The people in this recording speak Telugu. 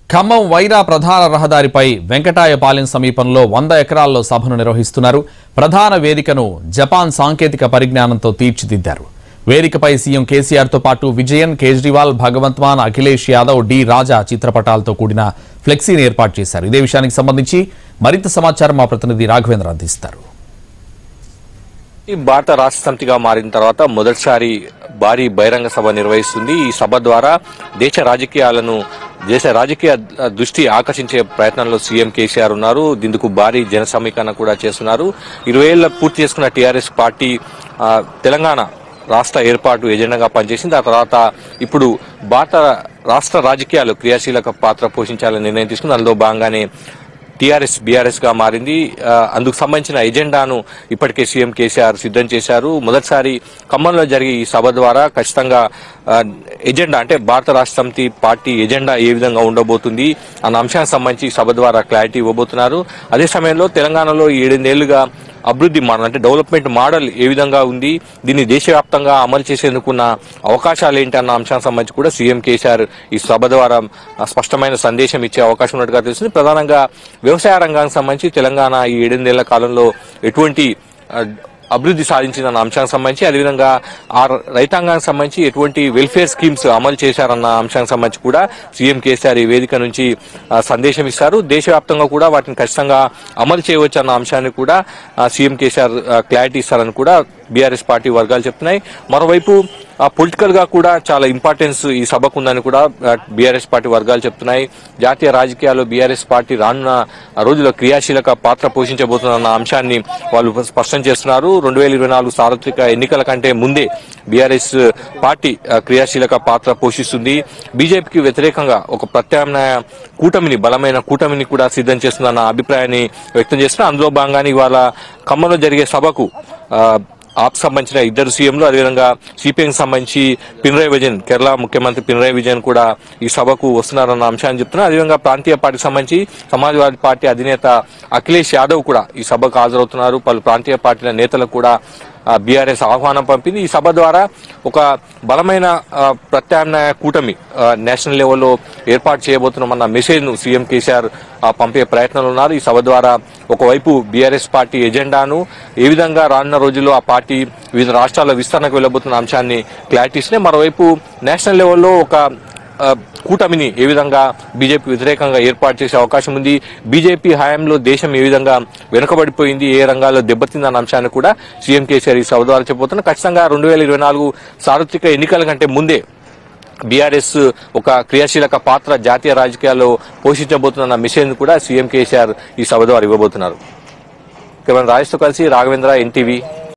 ఖమ్మం వైరా ప్రధాన రహదారిపై వెంకటాయపాలెం సమీపంలో వంద ఎకరాల్లో సభను నిర్వహిస్తున్నారు ప్రధాన వేదికను జపాన్ సాంకేతిక పరిజ్ఞానంతో తీర్చిదిద్దారు వేదికపై సీఎం కేసీఆర్తో పాటు విజయన్ కేజ్రీవాల్ భగవంత్ మాన్ అఖిలేష్ యాదవ్ డి రాజా చిత్రపటాలతో కూడిన ఫ్లెక్సీని ఏర్పాటు చేశారు ఇదే విషయానికి సంబంధించి మరింత సమాచారం మా ప్రతినిధి రాఘవేంద్ర అందిస్తారు ఈ భారత రాష్ట్ర సమితిగా మారిన తర్వాత మొదటిసారి భారీ బహిరంగ సభ నిర్వహిస్తుంది ఈ సభ ద్వారా దేశ రాజకీయాలను దేశ రాజకీయ దృష్టి ఆకర్షించే ప్రయత్నంలో సీఎం కేసీఆర్ ఉన్నారు దీనికి భారీ జన సమీకరణ కూడా చేస్తున్నారు ఇరవై ఏళ్ల పూర్తి చేసుకున్న టీఆర్ఎస్ పార్టీ ఆ, తెలంగాణ రాష్ట్ర ఏర్పాటు ఎజెండాగా పనిచేసింది ఆ తర్వాత ఇప్పుడు భారత రాష్ట్ర రాజకీయాలు క్రియాశీలక పాత్ర పోషించాలని నిర్ణయం తీసుకుంది అందులో భాగంగానే టీఆర్ఎస్ బీఆర్ఎస్ గా మారింది ఆ, అందుకు సంబంధించిన ఎజెండాను ఇప్పటికే సీఎం కేసీఆర్ సిద్ధం చేశారు మొదటిసారి ఖమ్మంలో జరిగే ఈ సభ ద్వారా ఖచ్చితంగా ఆ, ఎజెండా అంటే భారత రాష్ట్ర సమితి పార్టీ ఎజెండా ఏ విధంగా ఉండబోతుంది అన్న అంశానికి సంబంధించి ఈ సభ ద్వారా క్లారిటీ ఇవ్వబోతున్నారు అదే సమయంలో తెలంగాణలో ఏడెనిమిదేళ్లుగా అభివృద్ధి మోడల్ అంటే డెవలప్మెంట్ మోడల్ ఏ విధంగా ఉంది దీన్ని దేశవ్యాప్తంగా అమలు చేసేందుకున్న అవకాశాలు ఏంటి అన్న అంశానికి సంబంధించి కూడా సీఎం కేసీఆర్ ఈ సభ ద్వారా ఆ, స్పష్టమైన సందేశం ఇచ్చే అవకాశం ఉన్నట్టుగా తెలుస్తుంది ప్రధానంగా వ్యవసాయ రంగానికి సంబంధించి తెలంగాణ ఈ ఏడెనిమిదేళ్ల కాలంలో ఎటువంటి ఆ, అభివృద్ధి సాధించిందన్న అంశానికి సంబంధించి అదేవిధంగా ఆ రైతాంగానికి సంబంధించి ఎటువంటి వెల్ఫేర్ స్కీమ్స్ అమలు చేశారన్న అంశానికి సంబంధించి కూడా సీఎం కేసీఆర్ ఈ వేదిక నుంచి ఆ, సందేశం ఇస్తారు దేశవ్యాప్తంగా కూడా వాటిని ఖచ్చితంగా అమలు చేయవచ్చు అన్న అంశాన్ని కూడా ఆ, సీఎం కేసీఆర్ ఆ, క్లారిటీ ఇస్తారని కూడా బీఆర్ఎస్ పార్టీ వర్గాలు చెప్తున్నాయి మరోవైపు పొలిటికల్ గా కూడా చాలా ఇంపార్టెన్స్ ఈ సభకు ఉందని కూడా బీఆర్ఎస్ పార్టీ వర్గాలు చెప్తున్నాయి జాతీయ రాజకీయాల్లో బీఆర్ఎస్ పార్టీ రానున్న రోజుల్లో క్రియాశీలక పాత్ర పోషించబోతుందన్న అంశాన్ని వాళ్ళు స్పష్టం చేస్తున్నారు రెండు వేల ఇరవై నాలుగు సార్వత్రిక ఎన్నికల కంటే ముందే బీఆర్ఎస్ పార్టీ ఆ, క్రియాశీలక పాత్ర పోషిస్తుంది బీజేపీకి వ్యతిరేకంగా ఒక ప్రత్యామ్నాయ కూటమిని బలమైన కూటమిని కూడా సిద్ధం చేస్తుందన్న అభిప్రాయాన్ని వ్యక్తం చేస్తున్నారు అందులో భాగంగానే ఇవాళ ఖమ్మంలో జరిగే సభకు ఆ, ఆప్ సంబంధించిన ఇద్దరు సీఎంలు అదేవిధంగా సిపిఎం సంబంధించి పినరాయి విజయన్ కేరళ ముఖ్యమంత్రి పినరాయి విజయన్ కూడా ఈ సభకు వస్తున్నారన్న అంశాన్ని చెప్తున్నారు అదేవిధంగా ప్రాంతీయ పార్టీకి సంబంధించి సమాజ్వాదీ పార్టీ అధినేత అఖిలేష్ యాదవ్ కూడా ఈ సభకు హాజరవుతున్నారు పలు ప్రాంతీయ పార్టీల నేతలకు కూడా బీఆర్ఎస్ ఆహ్వానం పంపింది ఈ సభ ద్వారా ఒక బలమైన ఆ, ప్రత్యామ్నాయ కూటమి ఆ, నేషనల్ లెవెల్లో ఏర్పాటు చేయబోతున్నామన్న మెసేజ్ ను సీఎం కేసీఆర్ ఆ, పంపే ప్రయత్నంలో ఉన్నారు ఈ సభ ద్వారా ఒకవైపు బీఆర్ఎస్ పార్టీ ఎజెండాను ఏ విధంగా రానున్న రోజుల్లో ఆ పార్టీ వివిధ రాష్ట్రాల విస్తరణకు వెళ్ళబోతున్న అంశాన్ని క్లారిటీ ఇస్తున్నాయి మరోవైపు నేషనల్ లెవెల్లో ఒక ఆ, కూటమిని ఏ విధంగా బీజేపీ వ్యతిరేకంగా ఏర్పాటు చేసే అవకాశం ఉంది బీజేపీ హయాంలో దేశం ఏ విధంగా వెనుకబడిపోయింది ఏ రంగాల్లో దెబ్బతిందన్న అంశాన్ని కూడా సీఎం కేసీఆర్ ఈ సభ ద్వారా చెప్పబోతున్నారు ఖచ్చితంగా రెండు వేల ఇరవై నాలుగు సార్వత్రిక ఎన్నికల కంటే ముందే బీఆర్ఎస్ ఒక క్రియాశీలక పాత్ర జాతీయ రాజకీయాల్లో పోషించబోతున్న మిషన్ కూడా సీఎం కేసీఆర్ ఈ సభ ద్వారా ఇవ్వబోతున్నారు కేవలం రాజేష్తో కలిసి రాఘవేంద్ర ఎన్టీవీ